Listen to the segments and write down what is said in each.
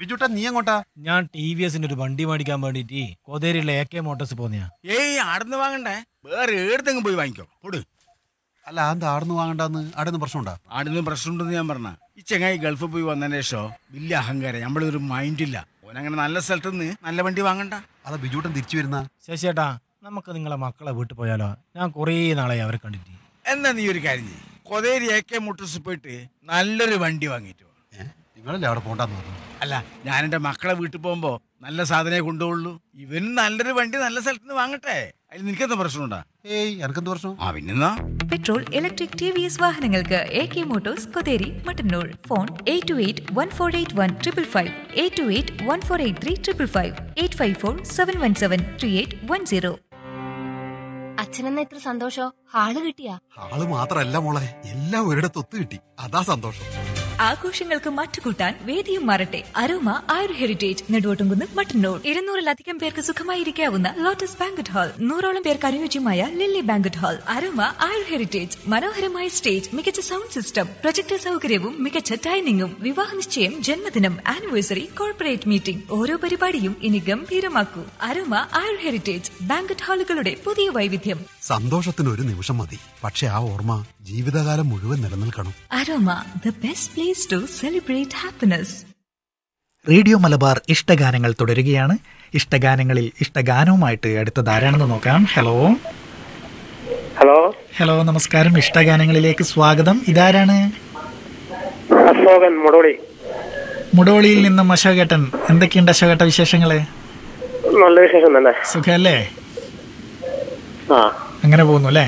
ബിജുട്ടാ നീ എങ്ങോട്ടാ ഞാൻ ടി വി എസിന്റെ ഒരു വണ്ടി മേടിക്കാൻ വേണ്ടിട്ട് കോതേരിയിലെ എ കെ മോട്ടോഴ്സ് പോന്നെയാ ഏയ് ആടുന്ന് വാങ്ങണ്ടേ വേറെ ഏടത്തെങ്കിലും പോയി വാങ്ങിക്കോ കൊടു അല്ല എന്താ ആടുന്ന് വാങ്ങണ്ടെന്ന് ആടുന്ന് പ്രശ്നമുണ്ടാ ആടുന്ന് പ്രശ്നമുണ്ടെന്ന് ഞാൻ പറഞ്ഞ ഈ ചെങ്ങായി ഗൾഫിൽ പോയി വന്നതിന് ശേഷം വലിയ അഹങ്കാരം നമ്മളൊരു മൈൻഡില്ല ഓനങ്ങനെ നല്ല സ്ഥലത്ത് നിന്ന് നല്ല വണ്ടി വാങ്ങണ്ട അല്ല ബിജുട്ടൻ തിരിച്ചു വരുന്ന ശശിയേട്ടാ നമുക്ക് നിങ്ങളെ മക്കളെ വീട്ടിൽ പോയാലോ ഞാൻ കുറേ നാളായി അവരെ കണ്ടിട്ട് എന്നാ നീ ഒരു കാര്യം ചെയ്യ് കൊതേരി എ കെ മുട്ടൂസ് പോയിട്ട് നല്ലൊരു വണ്ടി വാങ്ങിയിട്ട് വാ. നിങ്ങളല്ലേ അവിടെ പോണ്ടെന്ന് പറഞ്ഞു അല്ല ഞാൻ എൻ്റെ മക്കളെ വീട്ടിൽ പോകുമ്പോ നല്ല സാധനമേ കൊണ്ടുപോകുള്ളൂ ഇവന് നല്ലൊരു വണ്ടി നല്ല സ്ഥലത്ത് നിന്ന് വാങ്ങട്ടെ അതിൽ നിനക്കെന്താ പ്രശ്നമുണ്ടാ ഏയ് എനക്കെന്ത് പ്രശ്നം ആ പിന്നെന്നാ petrol electric T V S വാഹനങ്ങൾക്ക് A K motors Kotheri Mattannur phone eight two eight one four eight one triple five eight two eight one four eight three triple five eight five four seven one seven three eight one zero അച്ഛനെന്ന എത്ര സന്തോഷോ hall കിട്ടിയാ ആള് മാത്രല്ല മോളെ എല്ലാം ഒരിടത്ത് ഒത്തു കിട്ടി അതാ സന്തോഷം ആഘോഷങ്ങൾക്ക് മറ്റുകൂട്ടാൻ വേദിയും മാറട്ടെ അരോമ ആയുർ ഹെറിറ്റേജ് നെടുവോട്ടുംകുന്ന് മട്ടന്നൂർ ഇരുന്നൂറിലധികം പേർക്ക് സുഖമായിരിക്കാവുന്ന ലോട്ടസ് ബാങ്കറ്റ് ഹാൾ നൂറോളം പേർക്ക് അനുയോജ്യമായ lily banquet hall aroma Ayur heritage മനോഹരമായ സ്റ്റേജ് മികച്ച സൗണ്ട് സിസ്റ്റം പ്രൊജക്ടർ സൗകര്യവും മികച്ച ഡൈനിങ്ങും വിവാഹ നിശ്ചയം ജന്മദിനം ആനിവേഴ്സറി കോർപ്പറേറ്റ് മീറ്റിംഗ് ഓരോ പരിപാടിയും ഇനി ഗംഭീരമാക്കൂ അരോമ ആയുർ ഹെറിറ്റേജ് ബാങ്കറ്റ് ഹാളുകളുടെ പുതിയ വൈവിധ്യം സന്തോഷത്തിന് ഒരു നിമിഷം മതി പക്ഷെ ആ ഓർമ്മ ജീവിതകാലം മുഴുവൻ നിലനിൽക്കണം aroma the best place to celebrate happiness radio Malabar ഇഷ്ടഗാനങ്ങൾ തുടരുകയാണ് ഇഷ്ടഗാനങ്ങളിൽ ഇഷ്ടഗാനവുമായിട്ട് അടുത്തത് ആരാണെന്ന് നോക്കാം ഹലോ ഹലോ ഹലോ നമസ്കാരം ഇഷ്ടഗാനങ്ങളിലേക്ക് സ്വാഗതം ഇതാരാണ് അശോകൻ മുടോളി മുടോളിയിൽ നിന്നും അശോകേട്ടൻ എന്തൊക്കെയുണ്ട് അശോകേട്ട വിശേഷങ്ങള് നല്ല വിശേഷം തന്നെ സുഖല്ലേ ആ അങ്ങനെ പോകുന്നു അല്ലേ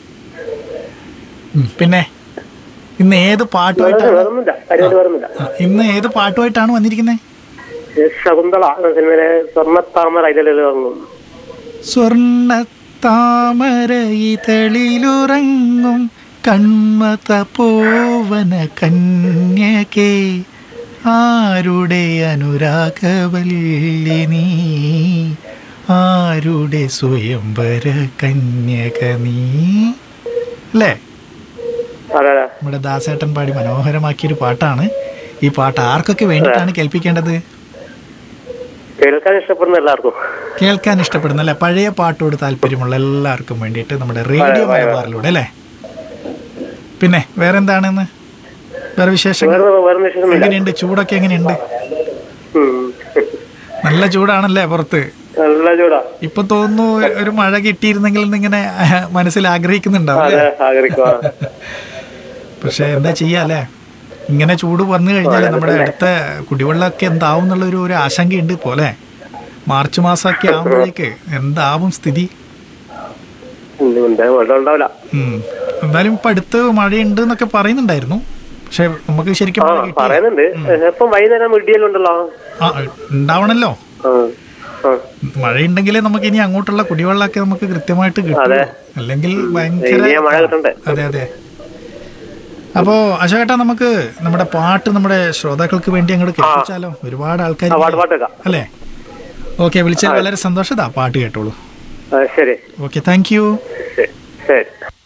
ഉം, പിന്നെ ഇന്ന് ഏത് പാട്ടുമായിട്ടാണ് വേറൊന്നുമില്ല പരിപാടി വേറൊന്നുമില്ല ആ, ഇന്ന് ഏത് പാട്ടുമായിട്ടാണ് വന്നിരിക്കുന്നത് ഇത് ശകുന്തള എന്ന സിനിമയിലെ സ്വർണ്ണത്താമര ഇതിലെല്ലാം ഇറങ്ങും സ്വർണ്ണ താമരയിതളിലുറങ്ങും കൺമത പോവന കന്യകേ ആരുടെ അനുരാഗവല്ലി നീ ആരുടെ സ്വയംവര കന്യക നീ അല്ലേ അതെ അതെ നമ്മുടെ ദാസേട്ടൻ പാടി മനോഹരമാക്കിയൊരു പാട്ടാണ് ഈ പാട്ട് ആർക്കൊക്കെ വേണ്ടിയിട്ടാണ് കേൾപ്പിക്കേണ്ടത് കേൾക്കാൻ ഇഷ്ടപ്പെടുന്ന എല്ലാവർക്കും കേൾക്കാൻ ഇഷ്ടപ്പെടുന്ന അല്ലെ പഴയ പാട്ടോട് താല്പര്യമുള്ള എല്ലാവർക്കും വേണ്ടിയിട്ട് നമ്മുടെ റേഡിയോ മലബാറിലൂടെ അല്ലേ പിന്നെ വേറെന്താണെന്ന് വേറെ വിശേഷങ്ങൾ വേറെ വേറെ വിശേഷമൊന്നുമില്ല എങ്ങനെയുണ്ട് ചൂടൊക്കെ എങ്ങനെയുണ്ട് ഉം. നല്ല ചൂടാണല്ലേ പുറത്ത് നല്ല ചൂടാ ഇപ്പൊ തോന്നുന്നു ഒരു മഴ കിട്ടിയിരുന്നെങ്കിൽ എന്നിങ്ങനെ മനസ്സിൽ ആഗ്രഹിക്കുന്നുണ്ടാവും അതെ അല്ലേ ആഗ്രഹിക്കുക പക്ഷെ എന്താ ചെയ്യാ അല്ലേ ഇങ്ങനെ ചൂട് വന്നു കഴിഞ്ഞാൽ നമ്മുടെ അടുത്ത കുടിവെള്ളമൊക്കെ എന്താവും എന്നുള്ളൊരു ഒരു ആശങ്കയുണ്ട് പോലെ മാർച്ച് മാസമൊക്കെ ആകുമ്പോഴേക്ക് എന്താവും സ്ഥിതി എന്തായാലും വെള്ളം ഉണ്ടാവില്ല ഉം. എന്തായാലും ഇപ്പൊ അടുത്ത് മഴയുണ്ട് എന്നൊക്കെ പറയുന്നുണ്ടായിരുന്നു പക്ഷെ നമുക്ക് ശരിക്കും ആ മഴ കിട്ടിയില്ല. പറയുന്നുണ്ട് ഇപ്പം വൈകുന്നേരം ഇടിയെല്ലാം ഉണ്ടല്ലോ ആ ഉണ്ടാവണല്ലോ ആ ആ മഴയുണ്ടെങ്കിലേ നമുക്ക് ഇനി അങ്ങോട്ടുള്ള കുടിവെള്ളമൊക്കെ നമുക്ക് കൃത്യമായിട്ട് കിട്ടും അതെ. അല്ലെങ്കിൽ ഭയങ്കര ഇനിയാ മഴ കിട്ടണ്ടേ അതെ അതെ അപ്പോ അശോകേട്ടാ നമുക്ക് നമ്മുടെ പാട്ട് നമ്മുടെ ശ്രോതാക്കൾക്ക് വേണ്ടി അങ്ങോട്ട് കേൾപ്പിച്ചാലോ ഒരുപാട് ആൾക്കാർ ആ പാട്ട് പാട്ട് വെക്കാം അല്ലേ ഓക്കെ വിളിച്ചാൽ വളരെ സന്തോഷതാ പാട്ട് കേട്ടോളൂ ആ, ശരി ഓക്കെ താങ്ക് യു ശരി ശരി